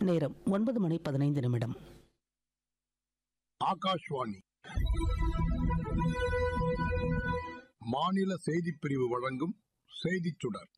நேரம் ஒன்பது மணி பதினைந்து நிமிடம் ஆகாஷ்வாணி மாநில செய்திப் பிரிவு வழங்கும் செய்திச் சுடர்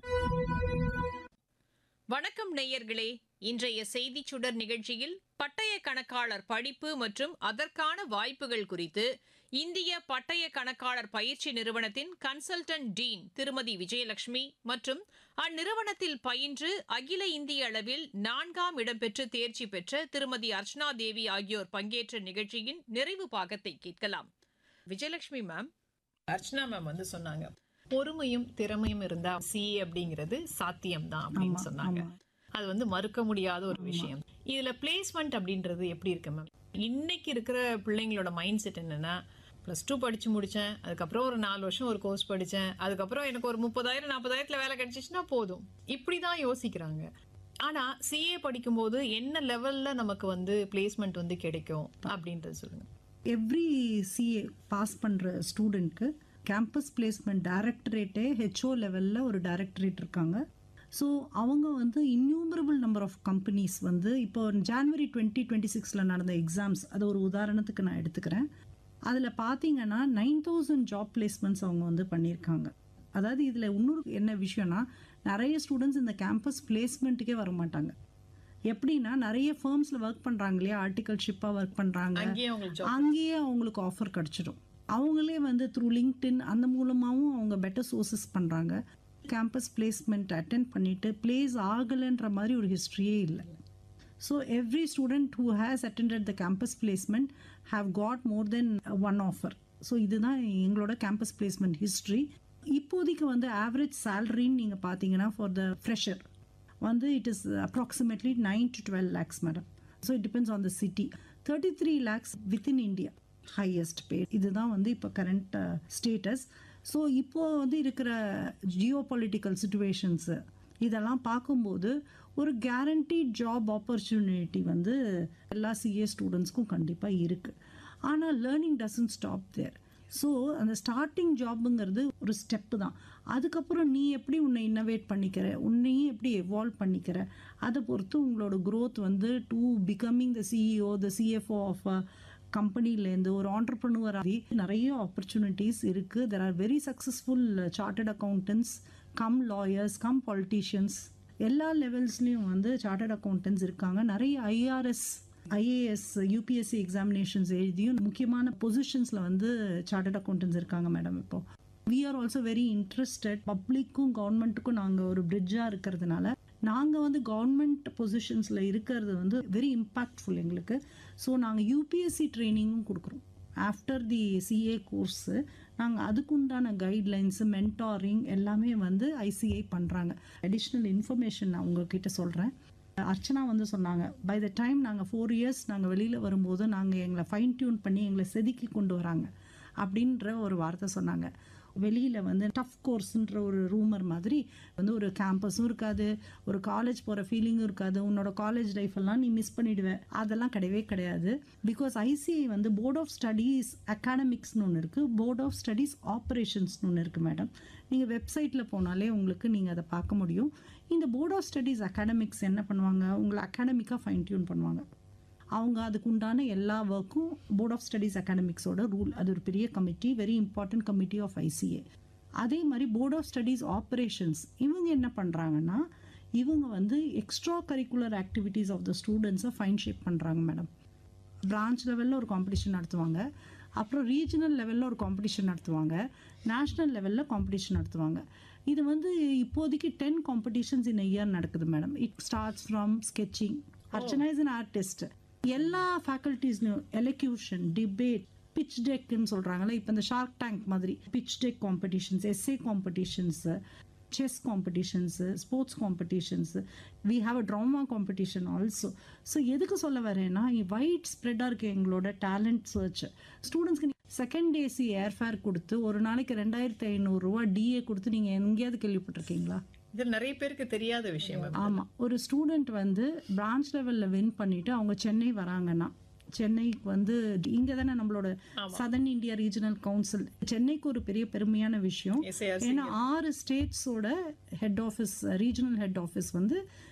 வணக்கம் நேயர்களே இன்றைய செய்திச் சுடர் நிகழ்ச்சியில் பட்டய கணக்காளர் படிப்பு மற்றும் அதற்கான வாய்ப்புகள் குறித்து இந்திய பட்டய கணக்காளர் பயிற்சி நிறுவனத்தின் கன்சல்டன்ட் டீன் திருமதி விஜயலட்சுமி மற்றும் அந்நிறுவனத்தில் பயின்று அகில இந்திய அளவில் நான்காம் இடம் பெற்று தேர்ச்சி பெற்ற திருமதி அர்ச்சனா தேவி ஆகியோர் பங்கேற்ற நிகழ்ச்சியின் நிறைவு பாகத்தை கேட்கலாம் விஜயலட்சுமி மேம் அர்ச்சனா மேம் வந்து சொன்னாங்க பொறுமையும் திறமையும் இருந்தா சி அப்படிங்கிறது சாத்தியம்தான் அப்படின்னு சொன்னாங்க அது வந்து மறுக்க முடியாத ஒரு விஷயம் இதுல பிளேஸ்மெண்ட் அப்படின்றது எப்படி இருக்கு மேம் இன்னைக்கு இருக்கிற பிள்ளைங்களோட மைண்ட் செட் என்னன்னா ப்ளஸ் டூ படிச்சு முடிச்சேன் அதுக்கப்புறம் ஒரு நாலு வருஷம் ஒரு கோர்ஸ் படிச்சேன் அதுக்கப்புறம் எனக்கு ஒரு முப்பதாயிரம் நாற்பதாயிரத்துல வேலை கிடைச்சிச்சுன்னா போதும் இப்படிதான் யோசிக்கிறாங்க ஆனா சிஏ படிக்கும்போது என்ன லெவல்ல நமக்கு வந்து பிளேஸ்மெண்ட் வந்து கிடைக்கும் அப்படின்றது சொல்லுங்க எவ்ரி சிஏ பாஸ் பண்ணுற ஸ்டூடெண்ட்க்கு கேம்பஸ் பிளேஸ்மெண்ட் டைரக்டரேட்டே ஹெச்ஓ லெவலில் ஒரு டைரக்டரேட் இருக்காங்க ஸோ அவங்க வந்து இன்யூமரபிள் நம்பர் ஆஃப் கம்பெனிஸ் வந்து இப்போ ஜான்வரி டுவெண்ட்டி டுவெண்ட்டி சிக்ஸில் நடந்த எக்ஸாம்ஸ் அது ஒரு உதாரணத்துக்கு நான் எடுத்துக்கிறேன் அதில் பார்த்தீங்கன்னா நைன் தௌசண்ட் ஜாப் பிளேஸ்மெண்ட்ஸ் அவங்க வந்து பண்ணியிருக்காங்க அதாவது இதில் இன்னொரு என்ன விஷயம்னா நிறைய ஸ்டூடெண்ட்ஸ் இந்த கேம்பஸ் பிளேஸ்மெண்ட்டுக்கே வர மாட்டாங்க எப்படின்னா நிறைய ஃபர்ம்ஸில் ஒர்க் பண்ணுறாங்க இல்லையா ஆர்டிகல்ஷிப்பாக ஒர்க் பண்ணுறாங்க அங்கேயே உங்களுக்கு அங்கேயே அவங்களுக்கு ஆஃபர் கிடச்சிடும் அவங்களே வந்து த்ரூ லிங்க்டின் அந்த மூலமாகவும் அவங்க பெட்டர் சோர்சஸ் பண்ணுறாங்க கேம்பஸ் பிளேஸ்மெண்ட் அட்டென்ட் பண்ணிவிட்டு பிளேஸ் ஆகலைன்ற மாதிரி ஒரு ஹிஸ்ட்ரியே இல்லை so every student who has attended the campus placement have got more then one offer so இதுதான் எங்களோட கேம்பஸ் பிளேஸ்மெண்ட் ஹிஸ்ட்ரி இப்போதைக்கு வந்து ஆவரேஜ் சேலரின்னு நீங்கள் பார்த்தீங்கன்னா ஃபார் த ஃப்ரெஷர் வந்து it is approximately nine to twelve lakhs madam so it depends on the city thirty three lakhs within India highest pay இதுதான் வந்து இப்போ கரண்ட் ஸ்டேட்டஸ் ஸோ இப்போ வந்து இருக்கிற ஜியோ பொலிட்டிக்கல் சுச்சுவேஷன்ஸு இதெல்லாம் பார்க்கும்போது ஒரு கேரண்டீட் ஜாப் ஆப்பர்ச்சுனிட்டி வந்து எல்லா சிஏ ஸ்டூடெண்ட்ஸ்க்கும் கண்டிப்பாக இருக்குது ஆனால் learning doesn't stop there so அந்த ஸ்டார்டிங் ஜாப்புங்கிறது ஒரு ஸ்டெப்பு தான் அதுக்கப்புறம் நீ எப்படி உன்னை இன்னோவேட் பண்ணிக்கிற உன்னையும் எப்படி எவால்வ் பண்ணிக்கிற அதை பொறுத்து உங்களோட growth வந்து to becoming the CEO the CFO of a கம்பெனிலேருந்து ஒரு ஆண்டர்ப்ரனுவர் ஆகி நிறைய ஆப்பர்ச்சுனிட்டிஸ் இருக்குது there are very successful chartered accountants come lawyers come politicians எல்லா லெவல்ஸ்லேயும் வந்து சார்ட்டர்ட் அக்கௌண்டன்ஸ் இருக்காங்க நிறைய ஐஆர்எஸ் ஐஏஎஸ் யூபிஎஸ்சி எக்ஸாமினேஷன்ஸ் எழுதியும் முக்கியமான பொசிஷன்ஸில் வந்து சார்ட்டர்ட் அக்கௌண்டன்ஸ் இருக்காங்க மேடம் இப்போ we are also very interested பப்ளிக்கும் கவர்மெண்ட்டுக்கும் நாங்கள் ஒரு பிரிட்ஜாக இருக்கிறதுனால நாங்கள் வந்து கவர்மெண்ட் பொசிஷன்ஸில் இருக்கிறது வந்து வெரி இம்பேக்ட்ஃபுல் எங்களுக்கு ஸோ நாங்கள் யூபிஎஸ்சி ட்ரைனிங்கும் கொடுக்குறோம் ஆஃப்டர் தி சிஏ கோர்ஸு நாங்கள் அதுக்குண்டான கைட்லைன்ஸு மென்டாரிங் எல்லாமே வந்து ஐசிஐ பண்ணுறாங்க அடிஷ்னல் இன்ஃபர்மேஷன் நான் உங்ககிட்ட சொல்கிறேன் அர்ச்சனா வந்து சொன்னாங்க பை த டைம் நாங்கள் ஃபோர் இயர்ஸ் நாங்கள் வெளியில் வரும்போது நாங்கள் எங்களை ஃபைன் டியூன் பண்ணி எங்களை செதுக்கி கொண்டு வராங்க அப்படின்ற ஒரு வார்த்தை சொன்னாங்க வெளியில் வந்து டஃப் கோர்ஸ்ன்ற ஒரு ரூமர் மாதிரி வந்து ஒரு கேம்பஸும் இருக்காது ஒரு காலேஜ் போகிற ஃபீலிங்கும் இருக்காது உன்னோட காலேஜ் லைஃப் எல்லாம் நீ மிஸ் பண்ணிடுவ அதெல்லாம் கிடையவே கிடையாது பிகாஸ் ஐசிஐ வந்து போர்ட் ஆஃப் ஸ்டடீஸ் அகாடமிக்ஸ்னு ஒன்று இருக்குது போர்ட் ஆஃப் ஸ்டடீஸ் ஆப்ரேஷன்ஸ்னு ஒன்று இருக்குது மேடம் நீங்கள் வெப்சைட்டில் போனாலே உங்களுக்கு நீங்கள் அதை பார்க்க முடியும் இந்த போர்ட் ஆஃப் ஸ்டடீஸ் அகாடமிக்ஸ் என்ன பண்ணுவாங்க உங்களை அகாடமிக்காக ஃபைன் டியூன் பண்ணுவாங்க அவங்க அதுக்கு உண்டான எல்லா ஒர்க்கும் போர்ட் ஆஃப் ஸ்டடீஸ் அகாடமிக்ஸோட ரூல் அது ஒரு பெரிய committee very important committee of I C மாதிரி போர்ட் ஆஃப் ஸ்டடீஸ் ஆப்ரேஷன்ஸ் இவங்க என்ன பண்ணுறாங்கன்னா இவங்க வந்து extra curricular activities of the ஸ்டூடெண்ட்ஸை ஃபைன் ஷேப் பண்ணுறாங்க மேடம் பிரான்ச் லெவலில் ஒரு காம்படிஷன் நடத்துவாங்க அப்புறம் ரீஜனல் லெவலில் ஒரு காம்படிஷன் நடத்துவாங்க நேஷ்னல் லெவலில் காம்படிஷன் நடத்துவாங்க இது வந்து இப்போதைக்கு டென் காம்படிஷன்ஸ் இன் இயர் நடக்குது madam it starts from sketching Archana is an artist எல்லா ஃபேக்கல்ட்டிஸ்லையும் எலக்யூஷன் டிபேட் பிச் டெக்குன்னு சொல்கிறாங்களே இப்போ இந்த ஷார்க் டேங்க் மாதிரி pitch deck competitions essay competitions chess competitions sports competitions we have a drama competition also so எதுக்கு சொல்ல வரேன்னா வைட் ஸ்ப்ரெட்டாக இருக்குது எங்களோட டேலண்ட் சர்ச் ஸ்டூடெண்ட்ஸ்க்கு செகண்ட் ஏசி ஏர்ஃபேர் கொடுத்து ஒரு நாளைக்கு ரெண்டாயிரத்தி ஐநூறுரூவா டிஏ கொடுத்து நீங்கள் எங்கேயாவது கேள்விப்பட்டிருக்கீங்களா இது நிறைய பேருக்கு தெரியாத விஷயம் மேம். ஆமாம் ஒரு ஸ்டூடெண்ட் வந்து பிரான்ச் லெவலில் வின் பண்ணிட்டு அவங்க சென்னை வராங்கன்னா சென்னைக்கு வந்து இங்கே தானே நம்மளோட சதர்ன் இந்தியா ரீஜனல் கவுன்சில் சென்னைக்கு ஒரு பெரிய பெருமையான விஷயம் SARC. ஏன்னா ஆறு ஸ்டேட்ஸோட head office regional head office வந்து